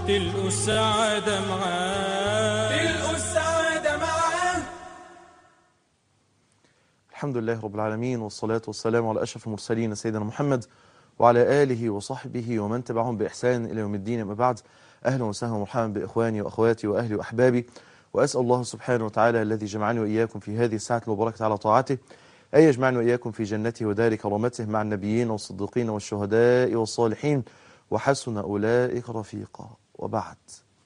تلقوا السعادة معاه تلقوا السعادة معاه الحمد لله رب العالمين والصلاة والسلام على أشرف المرسلين سيدنا محمد وعلى آله وصحبه ومن تبعهم بإحسان إلى يوم الدين أما بعد أهلا وسهلا ومرحبا بإخواني وأخواتي وأهلي وأحبابي وأسأل الله سبحانه وتعالى الذي جمعني وإياكم في هذه الساعة المباركة على طاعته أن يجمعني وإياكم في جنته ودار كرامته مع النبيين والصديقين والشهداء والصالحين وحسن أولئك رفيقا وبعد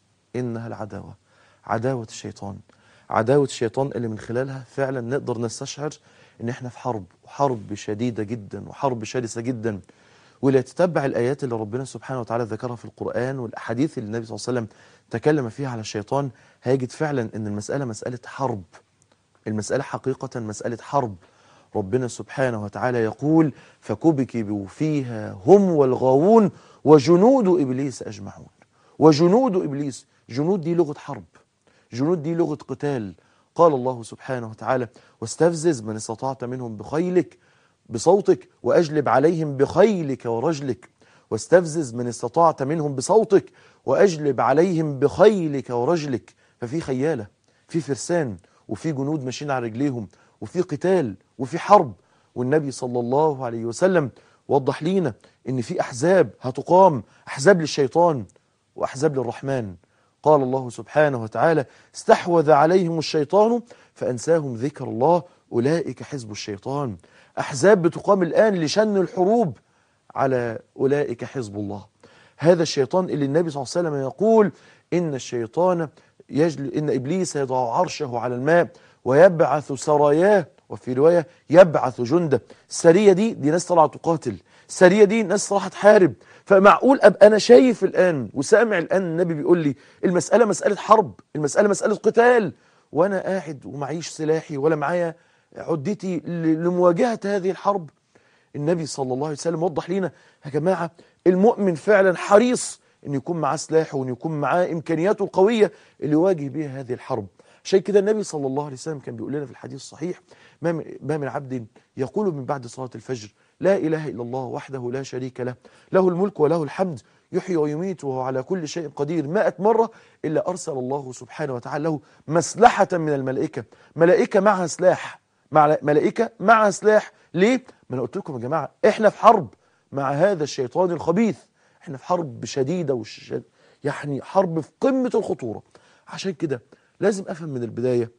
إنها العداوة عداوة الشيطان عداوة الشيطان اللي من خلالها فعلا نقدر نستشعر ان احنا في حرب وحرب شديدة جدا وحرب شرسة جدا واللي يتتبع الآيات اللي ربنا سبحانه وتعالى ذكرها في القرآن والأحاديث اللي النبي صلى الله عليه وسلم تكلم فيها على الشيطان هيجد فعلا ان المسألة مسألة حرب المسألة حقيقة مسألة حرب ربنا سبحانه وتعالى يقول فكبكبوا فيها هم والغاوون وجنود إبليس أجمعون وجنود إبليس جنود دي لغة حرب جنود دي لغة قتال قال الله سبحانه وتعالى واستفزز من استطعت منهم بخيلك بصوتك وأجلب عليهم بخيلك ورجلك واستفزز من استطعت منهم بصوتك وأجلب عليهم بخيلك ورجلك ففي خيالة في فرسان وفي جنود ماشيين على رجليهم وفي قتال وفي حرب والنبي صلى الله عليه وسلم وضح لينا ان في احزاب هتقام احزاب للشيطان واحزاب للرحمن قال الله سبحانه وتعالى استحوذ عليهم الشيطان فانساهم ذكر الله اولئك حزب الشيطان احزاب بتقام الان لشن الحروب على اولئك حزب الله هذا الشيطان اللي النبي صلى الله عليه وسلم يقول ان الشيطان يجل ان ابليس يضع عرشه على الماء ويبعث سراياه وفي روايه يبعث جنده السريه دي دي ناس طالعه تقاتل السريه دي ناس راح تحارب فمعقول ابقى انا شايف الان وسامع الان النبي بيقول لي المساله مساله حرب المساله مساله قتال وانا قاعد ومعيش سلاحي ولا معايا عدتي ل- لمواجهه هذه الحرب النبي صلى الله عليه وسلم وضح لنا يا جماعه المؤمن فعلا حريص ان يكون معاه سلاحه وان يكون معاه امكانياته القويه اللي يواجه بها هذه الحرب عشان كده النبي صلى الله عليه وسلم كان بيقول لنا في الحديث الصحيح ما من, ما من عبد يقول من بعد صلاة الفجر لا إله إلا الله وحده لا شريك له له الملك وله الحمد يحيي ويميت وهو على كل شيء قدير مائة مرة إلا أرسل الله سبحانه وتعالى له مسلحة من الملائكة ملائكة معها سلاح مع ملائكة معها سلاح ليه؟ ما أنا قلت لكم يا جماعة إحنا في حرب مع هذا الشيطان الخبيث إحنا في حرب شديدة وش يعني حرب في قمة الخطورة عشان كده لازم أفهم من البداية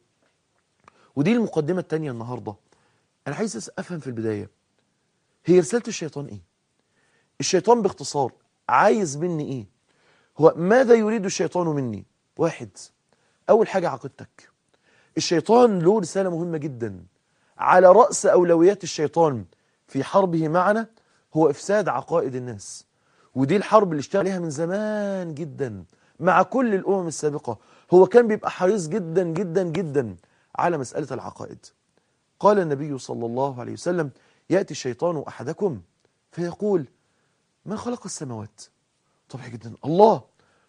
ودي المقدمة التانية النهاردة أنا عايز أس- أفهم في البداية هي رسالة الشيطان إيه؟ الشيطان باختصار عايز مني إيه؟ هو ماذا يريد الشيطان مني؟ واحد أول حاجة عقيدتك الشيطان له رسالة مهمة جدا على رأس أولويات الشيطان في حربه معنا هو إفساد عقائد الناس ودي الحرب اللي اشتغل عليها من زمان جدا مع كل الأمم السابقة هو كان بيبقى حريص جدا جدا جدا على مسألة العقائد قال النبي صلى الله عليه وسلم يأتي الشيطان أحدكم فيقول من خلق السماوات طبيعي جدا الله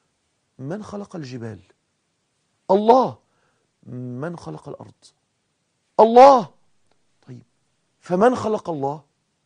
من خلق الجبال الله من خلق الأرض الله طيب فمن خلق الله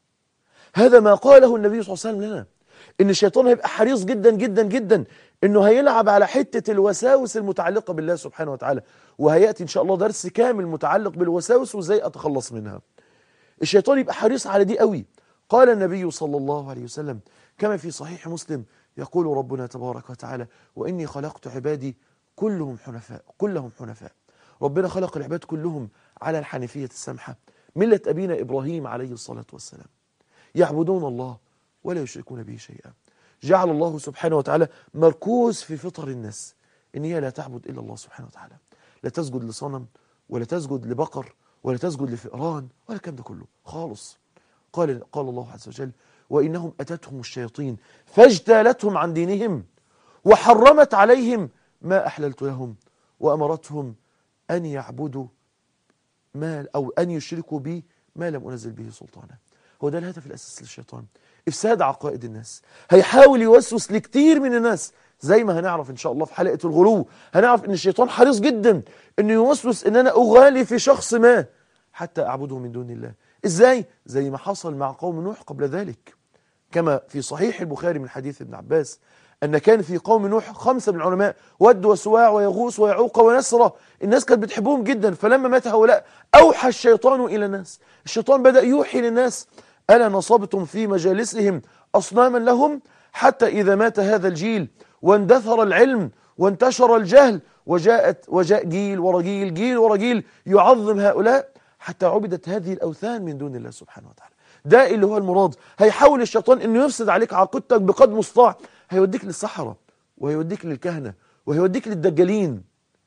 هذا ما قاله النبي صلى الله عليه وسلم لنا ان الشيطان هيبقى حريص جدا جدا جدا انه هيلعب على حتة الوساوس المتعلقة بالله سبحانه وتعالى وهيأتي ان شاء الله درس كامل متعلق بالوساوس وازاي اتخلص منها الشيطان يبقى حريص على دي قوي قال النبي صلى الله عليه وسلم كما في صحيح مسلم يقول ربنا تبارك وتعالى وإني خلقت عبادي كلهم حنفاء كلهم حنفاء ربنا خلق العباد كلهم على الحنيفية السمحة ملة أبينا إبراهيم عليه الصلاة والسلام يعبدون الله ولا يشركون به شيئا جعل الله سبحانه وتعالى مركوز في فطر الناس إن هي لا تعبد إلا الله سبحانه وتعالى لا تسجد لصنم ولا تسجد لبقر ولا تسجد لفئران ولا الكلام ده كله خالص قال قال الله عز وجل وإنهم أتتهم الشياطين فاجتالتهم عن دينهم وحرمت عليهم ما أحللت لهم وأمرتهم أن يعبدوا ما أو أن يشركوا بي ما لم أنزل به سلطانا هو ده الهدف الأساسي للشيطان إفساد عقائد الناس هيحاول يوسوس لكتير من الناس زي ما هنعرف إن شاء الله في حلقة الغلو هنعرف إن الشيطان حريص جدا إنه يوسوس إن أنا أغالي في شخص ما حتى أعبده من دون الله إزاي؟ زي ما حصل مع قوم نوح قبل ذلك كما في صحيح البخاري من حديث ابن عباس أن كان في قوم نوح خمسة من العلماء ود وسواع ويغوص ويعوق ونسرة الناس كانت بتحبهم جدا فلما مات هؤلاء أوحى الشيطان إلى الناس الشيطان بدأ يوحي للناس ألا نصبتم في مجالسهم أصناما لهم حتى إذا مات هذا الجيل واندثر العلم وانتشر الجهل وجاءت وجاء جيل ورا جيل جيل ورا جيل يعظم هؤلاء حتى عبدت هذه الأوثان من دون الله سبحانه وتعالى ده اللي هو المراد هيحاول الشيطان انه يفسد عليك عقيدتك بقدر المستطاع هيوديك للصحراء وهيوديك للكهنة وهيوديك للدجالين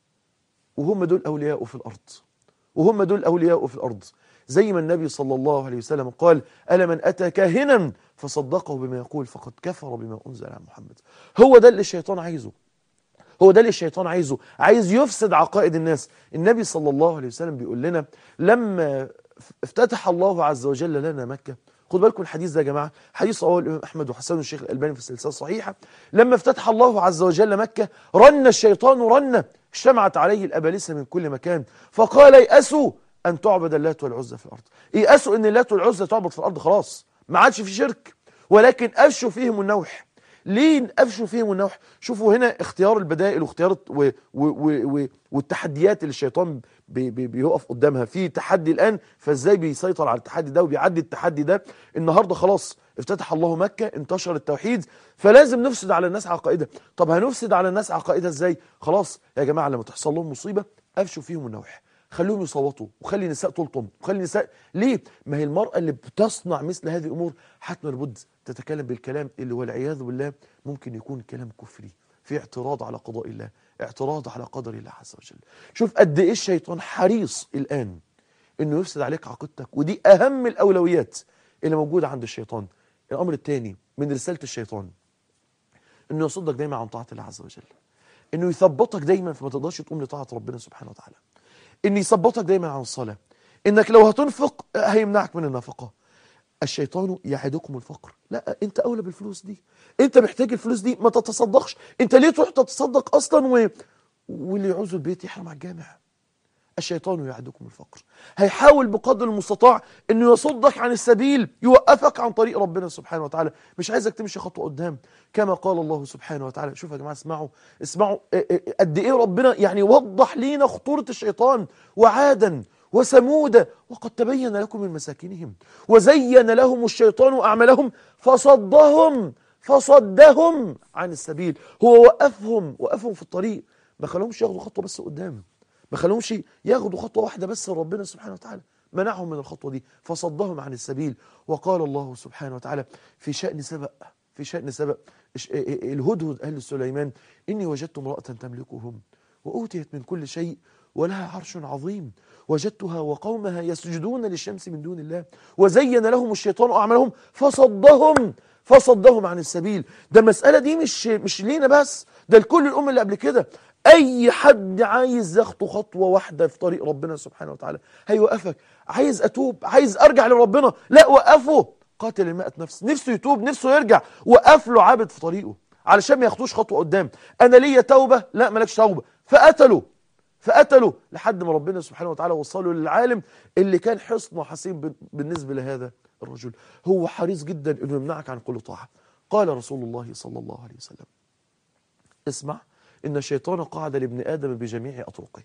وهم دول أولياء في الأرض وهم دول أولياء في الأرض زي ما النبي صلى الله عليه وسلم قال ألا من أتى كاهنا فصدقه بما يقول فقد كفر بما أنزل على محمد هو ده اللي الشيطان عايزه هو ده اللي الشيطان عايزه عايز يفسد عقائد الناس النبي صلى الله عليه وسلم بيقول لنا لما افتتح الله عز وجل لنا مكة خد بالكم الحديث ده يا جماعة حديث رواه الإمام أحمد وحسن الشيخ الألباني في السلسلة الصحيحة لما افتتح الله عز وجل مكة رن الشيطان رنة اجتمعت عليه الأبالسة من كل مكان فقال يأسوا أن تعبد اللات والعزى في الأرض يأسوا أن اللات والعزى تعبد في الأرض خلاص ما عادش في شرك ولكن أفشوا فيهم النوح ليه أفشوا فيهم النوح شوفوا هنا اختيار البدائل واختيار و و و و والتحديات اللي الشيطان بي بي بيقف قدامها في تحدي الآن فازاي بيسيطر على التحدي ده وبيعدي التحدي ده النهاردة خلاص افتتح الله مكة انتشر التوحيد فلازم نفسد على الناس عقائدها طب هنفسد على الناس عقائدها ازاي خلاص يا جماعة لما تحصل لهم مصيبة أفشوا فيهم النوح خليهم يصوتوا وخلي النساء تلطم وخلي النساء ليه ما هي المرأة اللي بتصنع مثل هذه الأمور حتما لابد تتكلم بالكلام اللي والعياذ بالله ممكن يكون كلام كفري في اعتراض على قضاء الله اعتراض على قدر الله عز وجل شوف قد ايه الشيطان حريص الآن انه يفسد عليك عقيدتك ودي اهم الاولويات اللي موجودة عند الشيطان الامر الثاني من رسالة الشيطان انه يصدك دايما عن طاعة الله عز وجل انه يثبطك دايما فما تقدرش تقوم لطاعة ربنا سبحانه وتعالى ان يثبطك دايما عن الصلاة انك لو هتنفق هيمنعك من النفقة الشيطان يعدكم الفقر لا انت اولى بالفلوس دي انت محتاج الفلوس دي ما تتصدقش انت ليه تروح تتصدق اصلا و... واللي يعوز البيت يحرم على الجامع الشيطان يعدكم الفقر هيحاول بقدر المستطاع انه يصدك عن السبيل يوقفك عن طريق ربنا سبحانه وتعالى مش عايزك تمشي خطوه قدام كما قال الله سبحانه وتعالى شوف يا جماعه اسمعوا اسمعوا قد ايه ربنا يعني وضح لينا خطوره الشيطان وعادا وثمود وقد تبين لكم من مساكنهم وزين لهم الشيطان أعمالهم فصدهم فصدهم عن السبيل هو وقفهم وقفهم في الطريق ما خلهمش ياخدوا خطوة بس قدام ما خلهمش ياخدوا خطوة واحدة بس لربنا سبحانه وتعالى منعهم من الخطوة دي فصدهم عن السبيل وقال الله سبحانه وتعالى في شأن سبأ في شأن سبأ الهدهد أهل سليمان إني وجدت امرأة تملكهم وأوتيت من كل شيء ولها عرش عظيم وجدتها وقومها يسجدون للشمس من دون الله وزين لهم الشيطان أعمالهم فصدهم فصدهم عن السبيل ده المسألة دي مش مش لينا بس ده لكل الأمة اللي قبل كده أي حد عايز يخطو خطوة واحدة في طريق ربنا سبحانه وتعالى هيوقفك عايز أتوب عايز أرجع لربنا لا وقفه قاتل المئة نفس نفسه يتوب نفسه يرجع وقف له عابد في طريقه علشان ما ياخدوش خطوة قدام أنا ليا توبة لا مالكش توبة فقتلوا فقتلوا لحد ما ربنا سبحانه وتعالى وصله للعالم اللي كان حصن وحسين بالنسبة لهذا الرجل هو حريص جدا انه يمنعك عن كل طاعة قال رسول الله صلى الله عليه وسلم اسمع ان الشيطان قعد لابن ادم بجميع اطرقه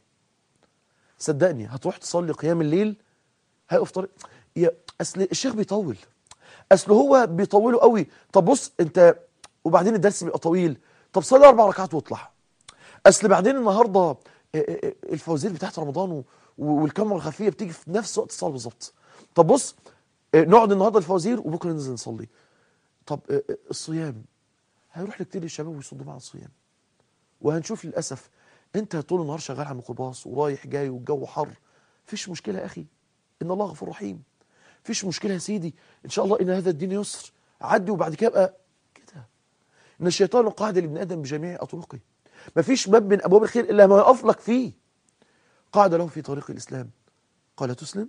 صدقني هتروح تصلي قيام الليل هيقف طريق يا اصل الشيخ بيطول اصل هو بيطوله قوي طب بص انت وبعدين الدرس بيبقى طويل طب صلي اربع ركعات واطلع اصل بعدين النهارده الفوازير بتاعت رمضان والكاميرا الخفيه بتيجي في نفس وقت الصلاه بالظبط طب بص نقعد النهارده الفوازير وبكره ننزل نصلي طب الصيام هيروح لكتير الشباب ويصدوا مع الصيام وهنشوف للاسف انت طول النهار شغال على الميكروباص ورايح جاي والجو حر مفيش مشكله يا اخي ان الله غفور رحيم مفيش مشكله يا سيدي ان شاء الله ان هذا الدين يسر عدي وبعد كده ابقى كده ان الشيطان قاعد لابن ادم بجميع اطرقه مفيش باب من أبواب الخير إلا ما يقف لك فيه قعد له في طريق الإسلام قال تسلم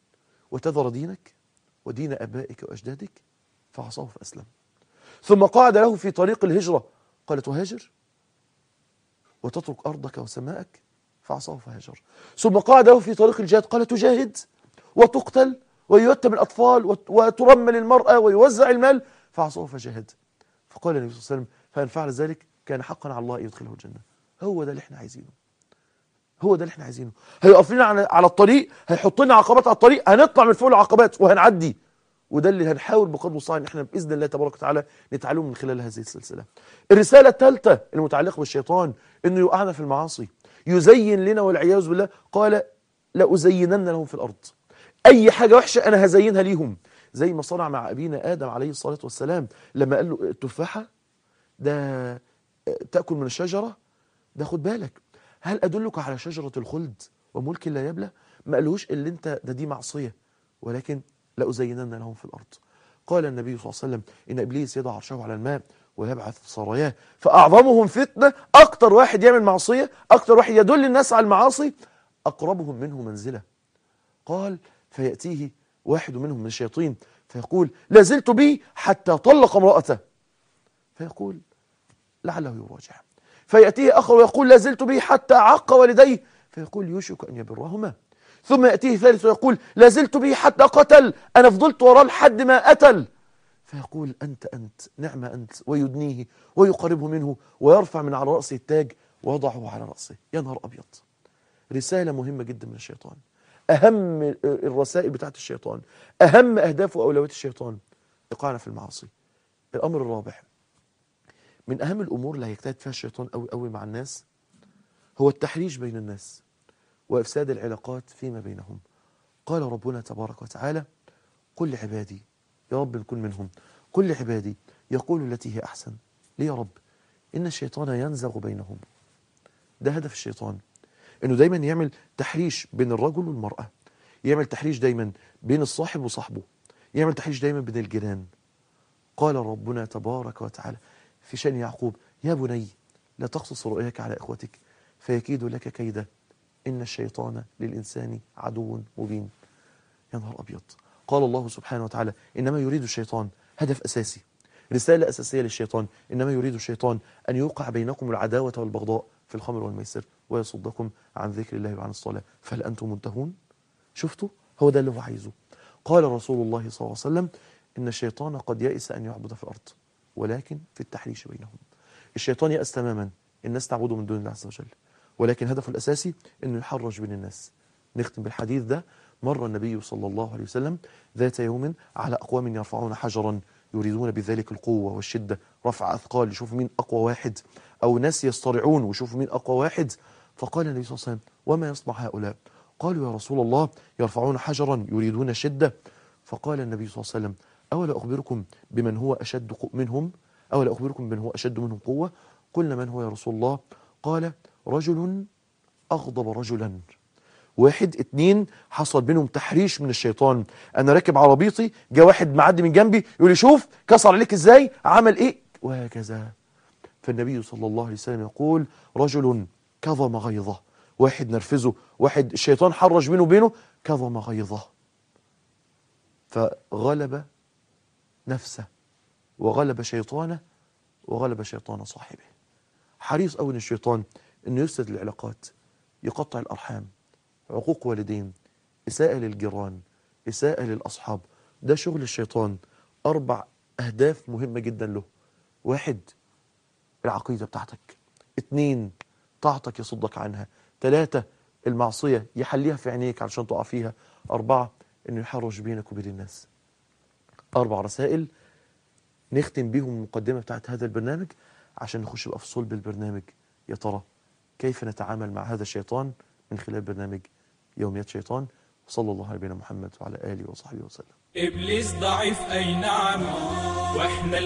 وتذر دينك ودين أبائك وأجدادك فعصاه فأسلم ثم قعد له في طريق الهجرة قال تهاجر وتترك أرضك وسماءك فعصاه فهاجر ثم قعد له في طريق الجهاد قال تجاهد وتقتل ويتم الأطفال وترمل المرأة ويوزع المال فعصاه فجاهد فقال النبي صلى الله عليه وسلم فإن فعل ذلك كان حقا على الله أن يدخله الجنة هو ده اللي احنا عايزينه هو ده اللي احنا عايزينه هيقف لنا على على الطريق هيحط لنا عقبات على الطريق هنطلع من فوق العقبات وهنعدي وده اللي هنحاول بقدر المستطاع ان احنا باذن الله تبارك وتعالى نتعلمه من خلال هذه السلسله. الرساله الثالثه المتعلقه بالشيطان انه يوقعنا في المعاصي يزين لنا والعياذ بالله قال لازينن لهم في الارض. اي حاجه وحشه انا هزينها ليهم زي ما صنع مع ابينا ادم عليه الصلاه والسلام لما قال له التفاحه ده تاكل من الشجره ده خد بالك هل ادلك على شجره الخلد وملك لا يبلى ما قالوش اللي انت ده دي معصيه ولكن لأزينن لهم في الأرض قال النبي صلى الله عليه وسلم إن إبليس يضع عرشه على الماء ويبعث سراياه فأعظمهم فتنة أكتر واحد يعمل معصية أكتر واحد يدل الناس على المعاصي أقربهم منه منزلة قال فيأتيه واحد منهم من الشياطين فيقول لازلت به حتى طلق امرأته فيقول لعله يراجع فيأتيه آخر ويقول لازلت به حتى عق والديه فيقول يوشك أن يبرهما ثم يأتيه ثالث ويقول لازلت به حتى قتل أنا فضلت وراه لحد ما قتل فيقول أنت أنت نعم أنت ويدنيه ويقربه منه ويرفع من على رأسه التاج ويضعه على رأسه يا نهار أبيض رسالة مهمة جدا من الشيطان أهم الرسائل بتاعت الشيطان أهم أهداف وأولويات الشيطان إيقاعنا في المعاصي الأمر الرابع من أهم الأمور اللي هيجتهد فيها الشيطان أوي أوي مع الناس هو التحريش بين الناس وإفساد العلاقات فيما بينهم قال ربنا تبارك وتعالى قل لعبادي يا رب نكون منهم قل لعبادي يقول التي هي أحسن ليه يا رب إن الشيطان ينزغ بينهم ده هدف الشيطان إنه دايما يعمل تحريش بين الرجل والمرأة يعمل تحريش دايما بين الصاحب وصاحبه يعمل تحريش دايما بين الجيران قال ربنا تبارك وتعالى في شأن يعقوب يا بني لا تقصص رؤياك على إخوتك فيكيد لك كيدا إن الشيطان للإنسان عدو مبين يا نهار أبيض قال الله سبحانه وتعالى إنما يريد الشيطان هدف أساسي رسالة أساسية للشيطان إنما يريد الشيطان أن يوقع بينكم العداوة والبغضاء في الخمر والميسر ويصدكم عن ذكر الله وعن الصلاة فهل أنتم منتهون شفتوا هو ده اللي هو عايزه قال رسول الله صلى الله عليه وسلم إن الشيطان قد يئس أن يعبد في الأرض ولكن في التحريش بينهم الشيطان يأس تماما الناس تعبده من دون الله عز وجل ولكن هدفه الأساسي أنه يحرج بين الناس نختم بالحديث ده مر النبي صلى الله عليه وسلم ذات يوم على أقوام يرفعون حجرا يريدون بذلك القوة والشدة رفع أثقال يشوفوا مين أقوى واحد أو ناس يصطرعون ويشوفوا مين أقوى واحد فقال النبي صلى الله عليه وسلم وما يصنع هؤلاء قالوا يا رسول الله يرفعون حجرا يريدون شدة فقال النبي صلى الله عليه وسلم أولا أخبركم بمن هو أشد منهم أولا أخبركم بمن هو أشد منهم قوة قلنا من هو يا رسول الله قال رجل أغضب رجلا واحد اتنين حصل بينهم تحريش من الشيطان انا راكب عربيتي جه واحد معدي من جنبي يقول لي شوف كسر عليك ازاي عمل ايه وهكذا فالنبي صلى الله عليه وسلم يقول رجل كظم غيظه واحد نرفزه واحد الشيطان حرج بينه وبينه كظم غيظه فغلب نفسه وغلب شيطانه وغلب شيطان صاحبه حريص قوي الشيطان انه يفسد العلاقات يقطع الارحام عقوق والدين اساءه للجيران اساءه للاصحاب ده شغل الشيطان اربع اهداف مهمه جدا له واحد العقيده بتاعتك اتنين طاعتك يصدك عنها ثلاثة المعصية يحليها في عينيك علشان تقع فيها أربعة إنه يحرج بينك وبين الناس أربع رسائل نختم بيهم المقدمة بتاعت هذا البرنامج عشان نخش بقى في صلب البرنامج يا ترى كيف نتعامل مع هذا الشيطان من خلال برنامج يوميات شيطان صلى الله على نبينا محمد وعلى آله وصحبه وسلم إبليس ضعيف أي نعم وإحنا